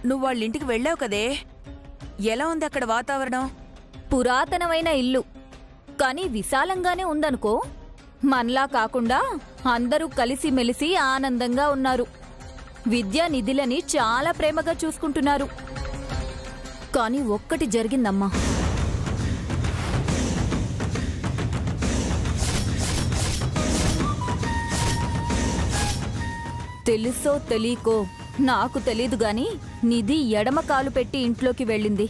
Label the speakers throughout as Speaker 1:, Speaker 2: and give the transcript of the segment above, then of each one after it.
Speaker 1: నువ్వు వాళ్ళ ఇంటికి వెళ్ళావు కదే ఎలా ఉంది అక్కడ వాతావరణం
Speaker 2: పురాతనమైన ఇల్లు కానీ విశాలంగానే ఉందనుకో మనలా కాకుండా అందరూ కలిసిమెలిసి ఆనందంగా ఉన్నారు విద్యా నిధులని చాలా ప్రేమగా చూసుకుంటున్నారు కానీ ఒక్కటి జరిగిందమ్మా తెలుసో తెలీకో నాకు తెలీదు గాని నిధి ఎడమ కాలు పెట్టి ఇంట్లోకి వెళ్ళింది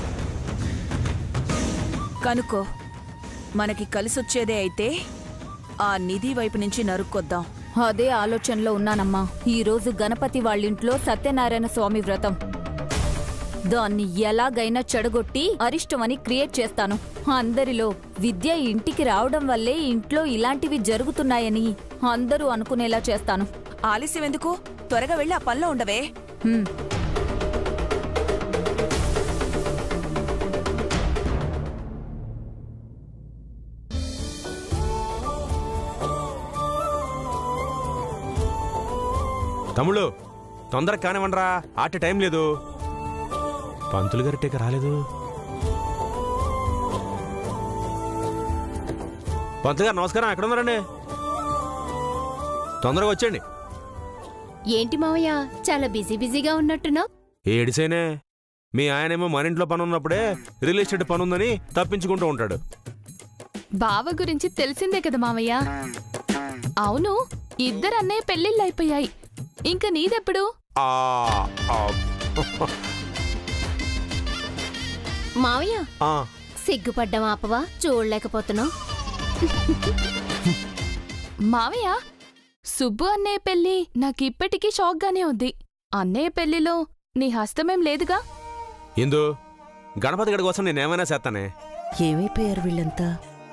Speaker 1: కనుకో మనకి కలిసొచ్చేదే అయితే ఆ నిధి వైపు నుంచి నరుక్కొద్దాం
Speaker 2: అదే ఆలోచనలో ఉన్నానమ్మా ఈరోజు గణపతి వాళ్ళింట్లో సత్యనారాయణ స్వామి వ్రతం దాన్ని ఎలాగైనా చెడగొట్టి అరిష్టమని క్రియేట్ చేస్తాను అందరిలో విద్య ఇంటికి రావడం వల్లే ఇంట్లో ఇలాంటివి జరుగుతున్నాయని అందరూ అనుకునేలా చేస్తాను
Speaker 1: ఆలస్యం ఎందుకు త్వరగా వెళ్ళి ఆ పనిలో ఉండవే
Speaker 2: హ్మ్.
Speaker 3: తమ్ముళ్ళు తొందరగా కానివ్వండిరా ఆట టైం లేదు పంతులు గారి టీక రాలేదు పంతులు గారు నమస్కారం ఎక్కడ ఉన్నారండి తొందరగా వచ్చేయండి
Speaker 4: ఏంటి మావయ్య చాలా బిజీ బిజీగా ఉన్నట్టున్నావు
Speaker 3: ఏడిసేనే మీ ఆయనేమో మన ఇంట్లో పని ఉన్నప్పుడే రియల్ ఎస్టేట్ పని ఉందని తప్పించుకుంటూ ఉంటాడు
Speaker 5: బావ గురించి తెలిసిందే కదా మావయ్య అవును ఇద్దరు అన్నయ్య పెళ్ళిళ్ళు అయిపోయాయి ఇంక నీదెప్పుడు
Speaker 3: ఆ, ఆ,
Speaker 4: మావయ్య
Speaker 3: ఆ,
Speaker 4: సిగ్గుపడ్డం ఆపవా చూడలేకపోతున్నావు
Speaker 5: మావయ్య సుబ్బు అన్నయ్య పెళ్ళి నాకిప్పటికీ షాక్గానే ఉంది అన్నయ్య పెళ్లిలో నీ హస్తమేం లేదుగా
Speaker 3: ఇందు గణపతి గడి కోసం నేనేమైనా చేస్తానే
Speaker 6: ఏమైపోయారు వీళ్ళంతా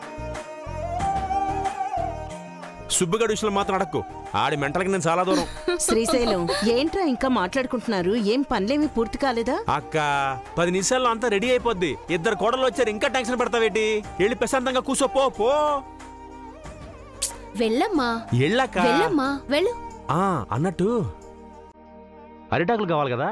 Speaker 3: సుబ్బుగడి విషయంలో మాత్రం అడక్కు ఆడి మెంటలకి నేను చాలా దూరం
Speaker 6: శ్రీశైలం ఏంట్రా ఇంకా మాట్లాడుకుంటున్నారు ఏం పనులేమి పూర్తి కాలేదా
Speaker 3: అక్క పది నిమిషాల్లో అంతా రెడీ అయిపోద్ది ఇద్దరు కోడలు వచ్చారు ఇంకా టెన్షన్ పడతావేటి వెళ్ళి ప్రశాంతంగా కూసో పో పో
Speaker 4: వెళ్ళమ్మా
Speaker 3: ఎళ్ళక్క
Speaker 4: వెళ్ళమ్మా వెళ్ళు
Speaker 3: ఆ అన్నట్టు అరిటాకులు కావాలి కదా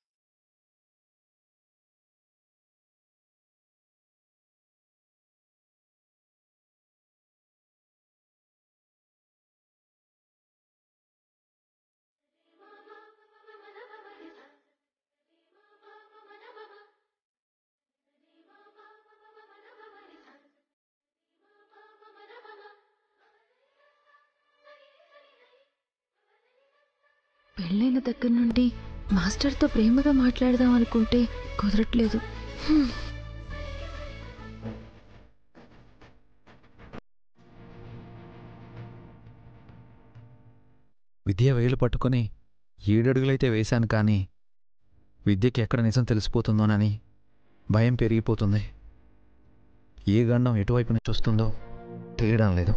Speaker 7: పెళ్ళైన దగ్గర నుండి మాస్టర్తో ప్రేమగా మాట్లాడదాం అనుకుంటే కుదరట్లేదు హ్మ్.
Speaker 8: విద్య వేలు పట్టుకొని ఏడడుగులైతే వేశాను కానీ విద్యకి ఎక్కడ నిజం తెలిసిపోతుందోనని భయం పెరిగిపోతుంది ఏ గండం ఎటువైపు నుంచి వస్తుందో తెలియడం లేదు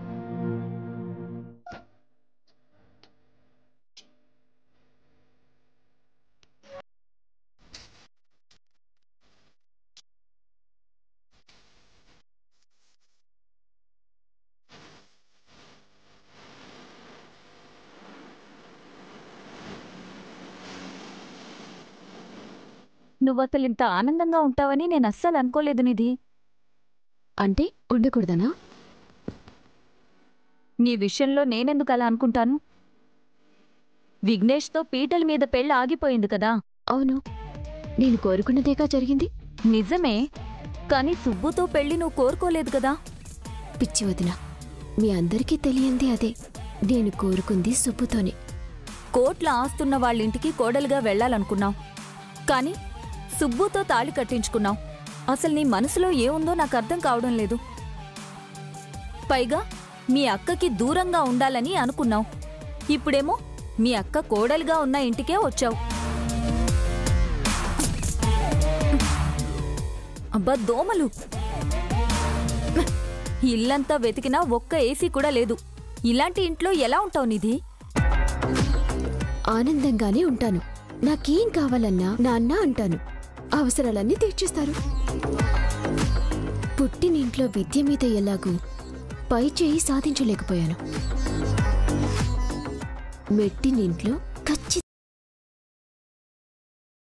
Speaker 2: నువ్వసలు ఇంత ఆనందంగా ఉంటావని నేను అస్సలు అనుకోలేదు నిధి
Speaker 7: అంటే ఉండకూడదనా
Speaker 2: నీ విషయంలో నేనెందుకు అలా అనుకుంటాను విఘ్నేష్తో పీటల మీద పెళ్ళి ఆగిపోయింది కదా
Speaker 7: అవును నేను కోరుకున్నదేగా జరిగింది
Speaker 2: నిజమే కానీ సుబ్బుతో పెళ్లి నువ్వు కోరుకోలేదు కదా
Speaker 7: పిచ్చి వదిన మీ అందరికీ తెలియంది అదే నేను కోరుకుంది సుబ్బుతోనే
Speaker 2: కోట్ల ఆస్తున్న వాళ్ళింటికి కోడలుగా వెళ్ళాలనుకున్నావు కానీ సుబ్బుతో తాళి కట్టించుకున్నావు అసలు నీ మనసులో ఏముందో నాకు అర్థం కావడం లేదు పైగా మీ అక్కకి దూరంగా ఉండాలని అనుకున్నావు ఇప్పుడేమో మీ అక్క కోడలుగా ఉన్న ఇంటికే వచ్చావు అబ్బా దోమలు ఇల్లంతా వెతికినా ఒక్క ఏసీ కూడా లేదు ఇలాంటి ఇంట్లో ఎలా ఉంటావు నిధి
Speaker 7: ఆనందంగానే ఉంటాను నాకేం కావాలన్నా నాన్న అంటాను అవసరాలన్నీ తీర్చేస్తారు పుట్టినింట్లో విద్య మీద ఎలాగూ పై చేయి సాధించలేకపోయాను మెట్టినింట్లో ఖచ్చితంగా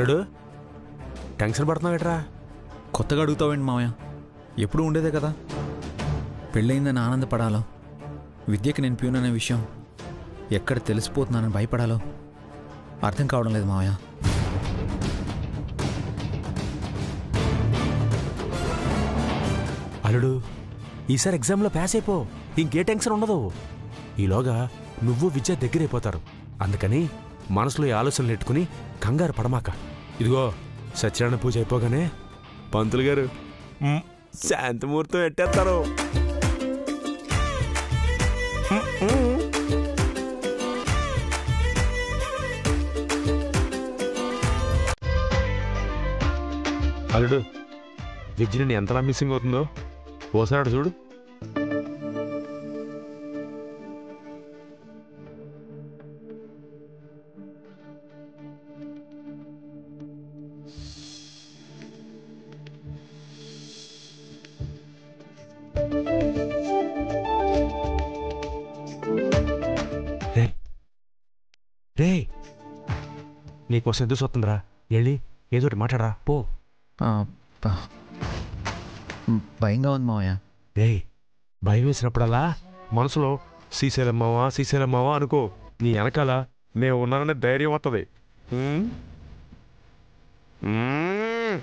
Speaker 3: అల్లుడు టెన్షన్ పడుతున్నావేట్రా
Speaker 8: కొత్తగా అడుగుతావేంటి మావయ్య ఎప్పుడు ఉండేదే కదా పెళ్ళయిందని ఆనందపడాలో విద్యకి నేను ప్యూన్ అనే విషయం ఎక్కడ తెలిసిపోతున్నానని భయపడాలో అర్థం కావడం లేదు మావయ్య
Speaker 3: అల్లుడు ఈసారి ఎగ్జామ్లో పాస్ అయిపో ఇంకే టెన్షన్ ఉండదు ఈలోగా నువ్వు విద్య దగ్గరైపోతారు అందుకని మనసులో ఈ ఆలోచనలు నెట్టుకుని కంగారు పడమాక ఇదిగో సత్యనారాయణ పూజ అయిపోగానే పంతులు గారు మ్, శాంతిముహూర్తం ఎట్టేస్తారు మ్, మ్. అల్లుడు విద్యని ఎంతలా మిస్సింగ్ అవుతుందో ఓసారి అటు చూడు రే రే నీకోసం ఎందుకు వస్తుందిరా వెళ్ళి ఏదో ఒకటి మాట్లాడరా పో
Speaker 8: ఆ, ప- భయంగా ఉంది మావయ్య
Speaker 3: రే భయం వేసినప్పుడల్లా మనసులో శ్రీశైలమ్మావా శ్రీశైలమ్మావా అనుకో నీ వెనకాల నేను ఉన్నాననే ధైర్యం వస్తుంది ఉమ్? ఉమ్.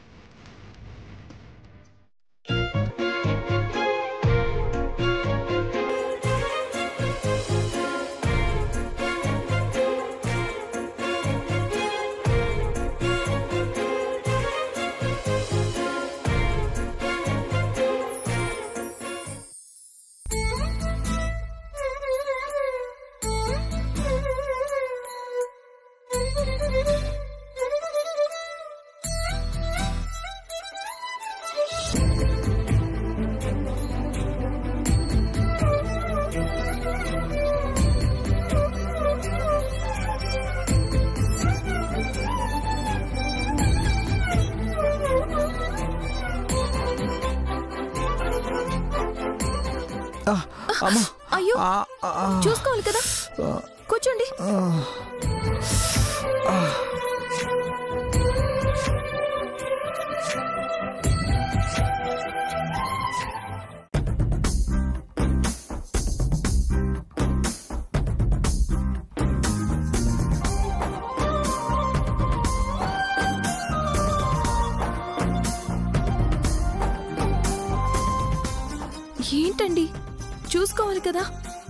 Speaker 8: అమ్మా
Speaker 2: అయ్యో
Speaker 8: ఆ, ఆ, ఆ.
Speaker 2: చూసుకోవాలి కదా కూర్చోండి ఏంటండి చూసుకోవాలి కదా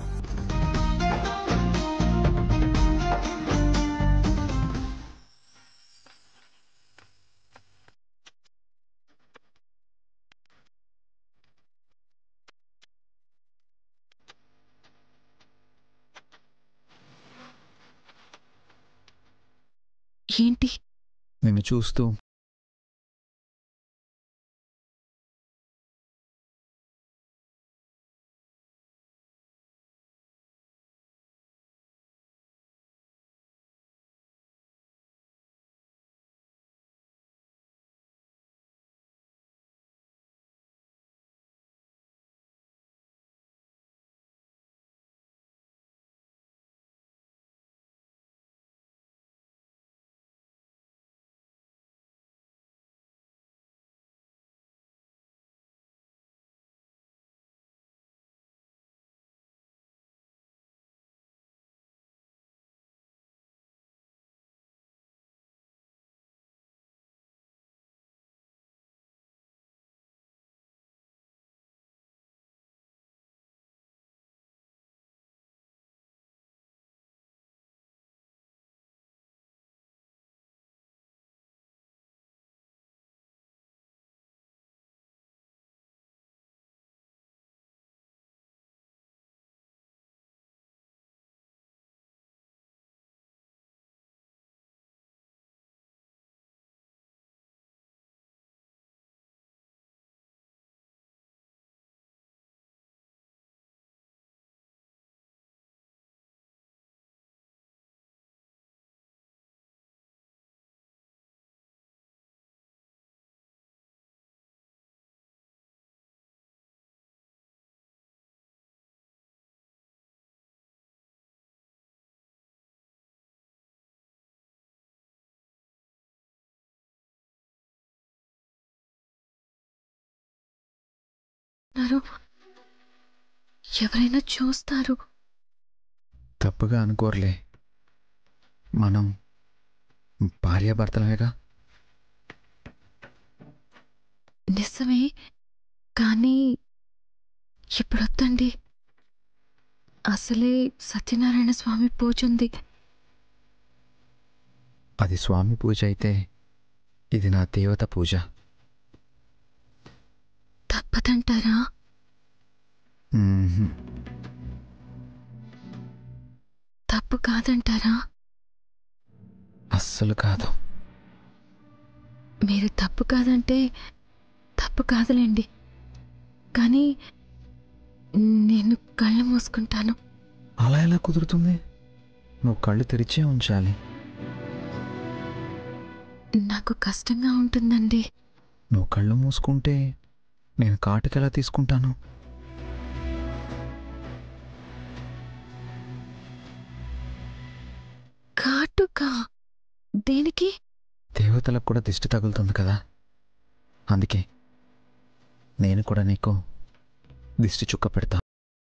Speaker 2: ఏంటి
Speaker 8: నిన్ను చూస్తూ
Speaker 9: చేస్తున్నారు ఎవరైనా చూస్తారు
Speaker 8: తప్పుగా అనుకోర్లే మనం భార్యాభర్తలమేగా
Speaker 9: నిజమే కానీ ఇప్పుడు వద్దండి అసలే సత్యనారాయణ స్వామి పూజ ఉంది
Speaker 8: అది స్వామి పూజ అయితే ఇది నా దేవత పూజ
Speaker 9: తప్పదంటారా
Speaker 8: మ్మ్హ్మ్.
Speaker 9: తప్పు కాదంటారా
Speaker 8: అస్సలు కాదు
Speaker 9: మీరు తప్పు కాదంటే తప్పు కాదులేండి కానీ నేను కళ్ళు మూసుకుంటాను
Speaker 8: అలా ఎలా కుదురుతుంది నువ్వు కళ్ళు తెరిచే ఉంచాలి
Speaker 9: నాకు కష్టంగా ఉంటుందండి
Speaker 8: నువ్వు కళ్ళు మూసుకుంటే నేను కాటుకెలా తీసుకుంటాను
Speaker 9: కాటుకా దేనికి
Speaker 8: దేవతలకు కూడా దిష్టి తగులుతుంది కదా అందుకే నేను కూడా నీకు దిష్టి చుక్క పెడతా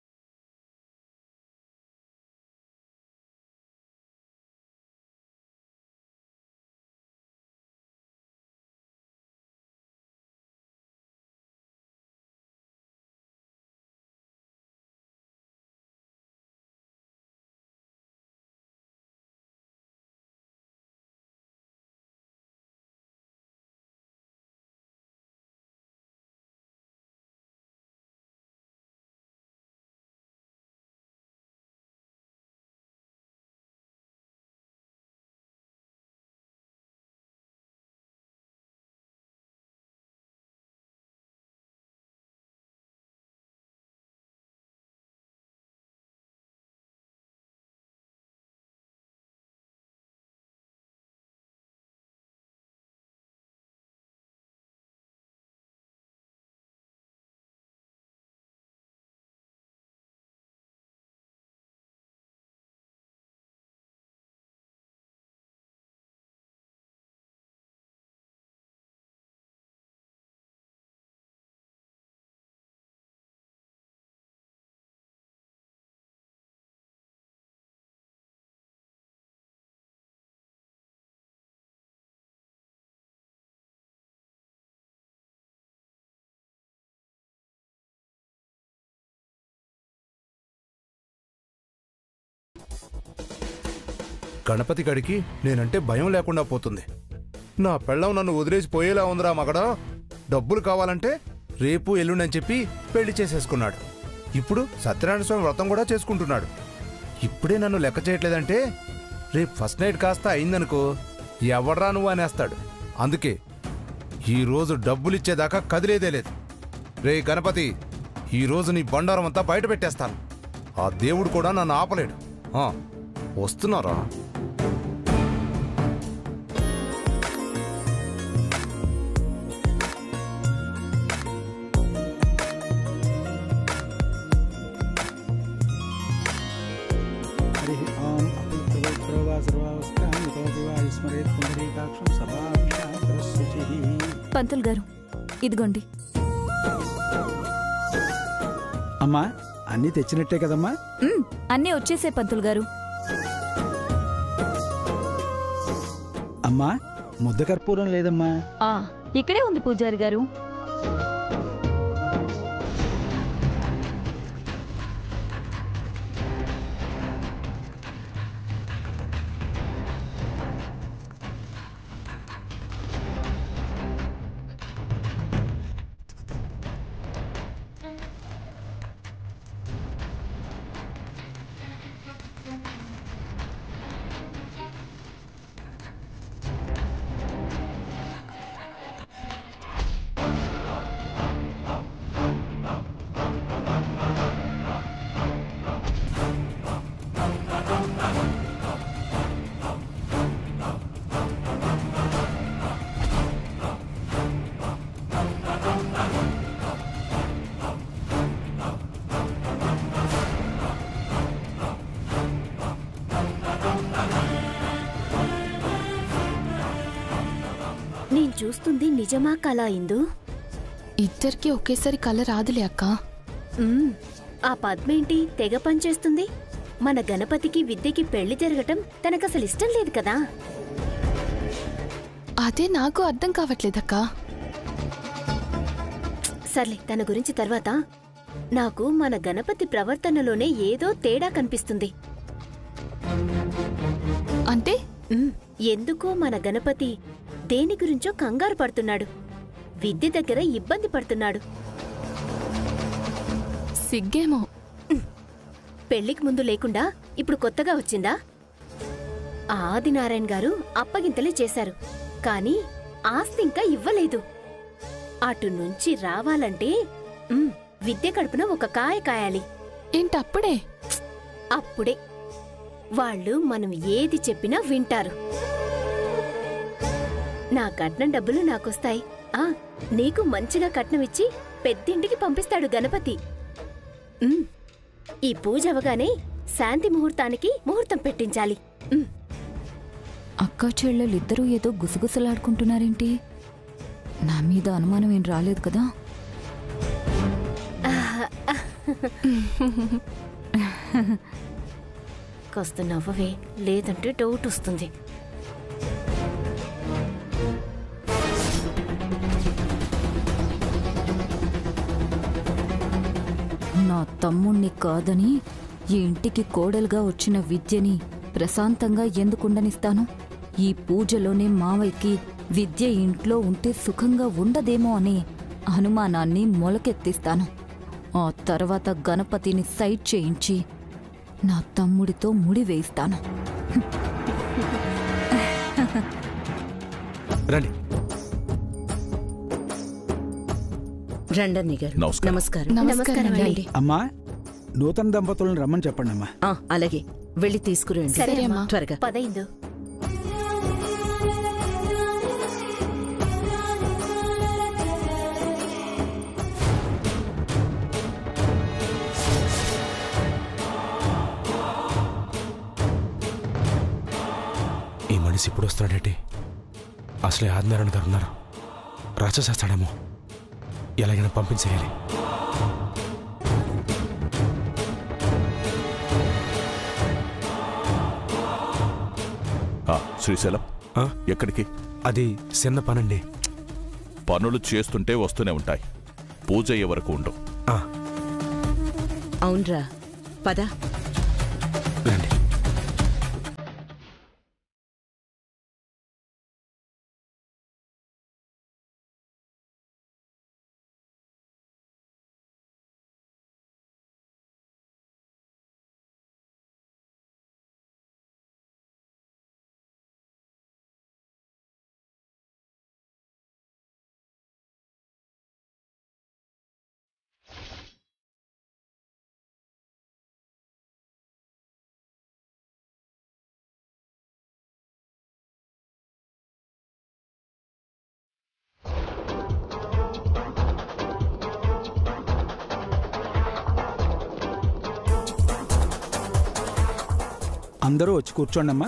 Speaker 10: గణపతి గడికి నేనంటే భయం లేకుండా పోతుంది నా పెళ్ళం నన్ను వదిలేసి పోయేలా ఉందిరా మగడా డబ్బులు కావాలంటే రేపు ఎల్లుండని చెప్పి పెళ్లి చేసేసుకున్నాడు ఇప్పుడు సత్యనారాయణ స్వామి వ్రతం కూడా చేసుకుంటున్నాడు ఇప్పుడే నన్ను లెక్క చేయట్లేదంటే రేపు ఫస్ట్ నైట్ కాస్త అయిందనుకో ఎవడ్రా నువ్వు అనేస్తాడు అందుకే ఈ రోజు డబ్బులు ఇచ్చేదాకా కదిలేదే లేదు రే గణపతి ఈ రోజు నీ బండారం అంతా బయట పెట్టేస్తాను ఆ దేవుడు కూడా నన్ను ఆపలేడు ఆ, వస్తున్నారా
Speaker 11: हरिः ॐ अपुत्रो वा सर्वावस्थां यतोऽपि वा स्मरेत् पुण्डरीकाक्षं सभाभिषान्तरशुचिः
Speaker 2: పంతులు గారు ఇదిగోండి
Speaker 11: అమ్మా అన్నీ తెచ్చినట్టే కదమ్మా
Speaker 2: మ్, అన్నీ వచ్చేసే పంతులు గారు
Speaker 11: అమ్మా ముద్ద కర్పూరం లేదమ్మా
Speaker 2: ఆ ఇక్కడే ఉంది పూజారి గారు
Speaker 7: నేను చూస్తుంది నిజమా కళ ఇందు
Speaker 5: ఇద్దరికి ఒకేసారి కళ రాదులే అక్క
Speaker 4: మ్మ్. ఆ పద్మేంటి తెగ పనిచేస్తుంది మన గణపతికి విద్యకి పెళ్లి జరగటం తనకసలు ఇష్టం లేదు కదా
Speaker 5: అదే నాకు అర్థం కావట్లేదక్కా
Speaker 4: సర్లే తన గురించి తర్వాత నాకు మన గణపతి ప్రవర్తనలోనే ఏదో తేడా కనిపిస్తుంది
Speaker 5: అంటే
Speaker 4: మ్మ్. ఎందుకో మన గణపతి దేని గురించో కంగారు పడుతున్నాడు విద్య దగ్గర ఇబ్బంది పడుతున్నాడు
Speaker 5: సిగ్గేమో
Speaker 4: పెళ్లికి ముందు లేకుండా ఇప్పుడు కొత్తగా వచ్చిందా ఆదినారాయణ గారు అప్పగింతలే చేశారు కానీ ఆస్తి ఇంకా ఇవ్వలేదు అటు నుంచి రావాలంటే మ్మ్, విద్య కడుపున ఒక కాయ కాయాలి
Speaker 5: ఏంటప్పుడే
Speaker 4: అప్పుడే వాళ్ళు మనం ఏది చెప్పినా వింటారు నా కట్నం డబ్బులు నాకొస్తాయి ఆ నీకు మంచిగా కట్నం ఇచ్చి పెద్దింటికి పంపిస్తాడు గణపతి ఉమ్, ఈ పూజ అవగానే శాంతి ముహూర్తానికి ముహూర్తం పెట్టించాలి ఉమ్,
Speaker 2: అక్కా చెల్లెలిద్దరూ ఏదో గుసగుసలాడుకుంటున్నారేంటి నా మీద అనుమానం ఏం రాలేదు కదా
Speaker 4: కాస్త నవ్వవే లేదంటే డౌట్ వస్తుంది
Speaker 2: నా తమ్ముణ్ణి కాదని ఈ ఇంటికి కోడలుగా వచ్చిన విద్యని ప్రశాంతంగా ఎందుకుండనిస్తాను ఈ పూజలోనే మావయ్యకి విద్య ఇంట్లో ఉంటే సుఖంగా ఉండదేమో అనే అనుమానాన్ని మొలకెత్తిస్తాను ఆ తర్వాత గణపతిని సైడ్ చేయించి నా తమ్ముడితో ముడి వేయిస్తాను
Speaker 3: రండి
Speaker 6: రండన్నయ్య గారు
Speaker 12: నమస్కారం.
Speaker 6: నమస్కారం
Speaker 5: నమస్కారం అండి
Speaker 11: అమ్మా నూతన దంపతులను రమ్మని చెప్పండి అమ్మా
Speaker 6: ఆ, అలాగే వెళ్ళి తీసుకురండి
Speaker 4: సరే అమ్మా
Speaker 6: త్వరగా
Speaker 4: పదైందు
Speaker 3: ఈ మనిషి ఇప్పుడు వస్తున్నాడేంటి అసలే ఆదినారాయణ గారు ఉన్నారు రాచేసేస్తాడేమో ఎలాగైనా పంపించేయాలి
Speaker 12: ఆ, శ్రీశైలం
Speaker 3: ఆ?
Speaker 12: ఎక్కడికి
Speaker 3: అది చిన్న పనండి
Speaker 12: పనులు చేస్తుంటే వస్తూనే ఉంటాయి పూజ అయ్యే వరకు ఉండు
Speaker 3: ఆ,
Speaker 6: అవునరా పద
Speaker 3: రండి
Speaker 11: అందరూ వచ్చి కూర్చోండి అమ్మా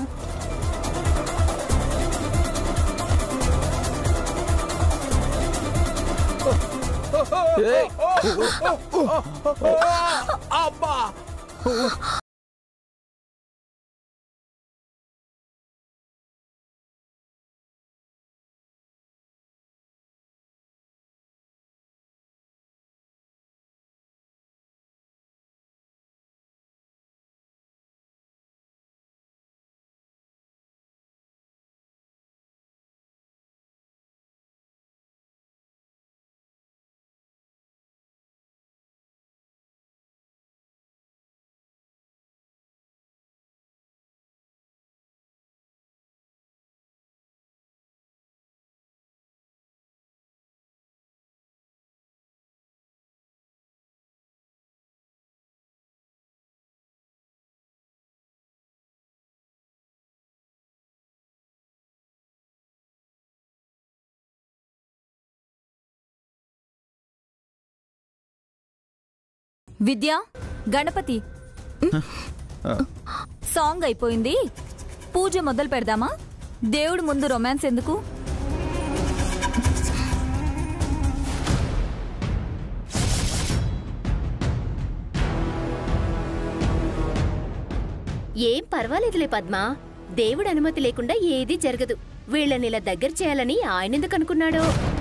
Speaker 2: విద్య గణపతి సాంగ్ అయిపోయింది పూజ మొదలు పెడదామా దేవుడు ముందు రొమాన్స్ ఎందుకు
Speaker 4: ఏం పర్వాలేదులే పద్మా దేవుడి అనుమతి లేకుండా ఏదీ జరగదు వీళ్ళని ఇలా దగ్గర చేయాలని ఆయనెందుకు అనుకున్నాడో